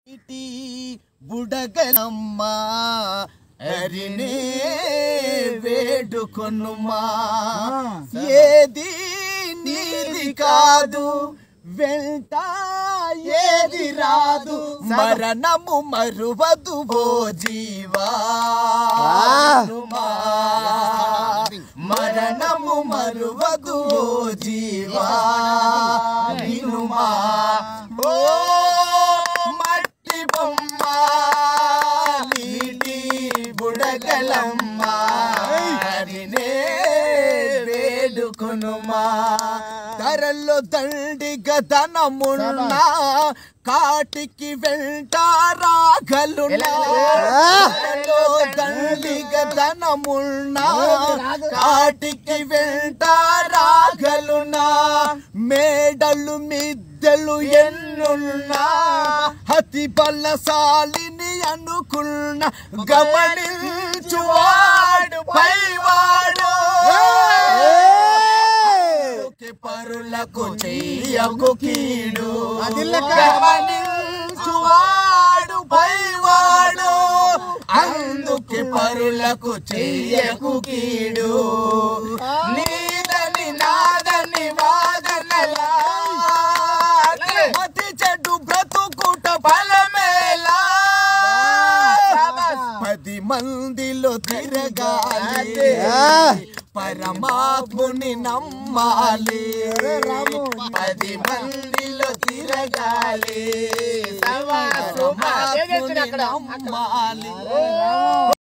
ఇటీ బుడగలమ్మా అరినే వేడుకొనుమా ఏది నీది కాదు వెంట ఏది రాదు మరణము మరువదు ఓ జీవా మరణము మరువదు ఓ జీవా వినుమా ఓ మట్టి బొమ్మ నీటి బుడగలమ్మ హరినే వేడుకొనుమా ధరల్లో దండిగ ధనమున్నా కాటికి వెంట రాగలున్నా ధరలో దండిగ ధనమున్నా కాటికి వెంట రాగలున్నా మేడలు మిద్దెలు ఎన్నున్నా అతి బలశాలిని అనుకున్న గమనించువాడు పైవాడు అందుకే పరులకు చెయ్యకు కీడు గమనించువాడు పైవాడు అందుకే పరులకు చెయ్యకు కీడు నీదని నాదని వాదనలా మతి చెడు బ్రతుకుట బలమేలా పది మందిలో తిరగాలి పరమాత్ముని నమ్మాలి పది మందిలో తిరగాలి పరమాత్ముని నమ్మాలి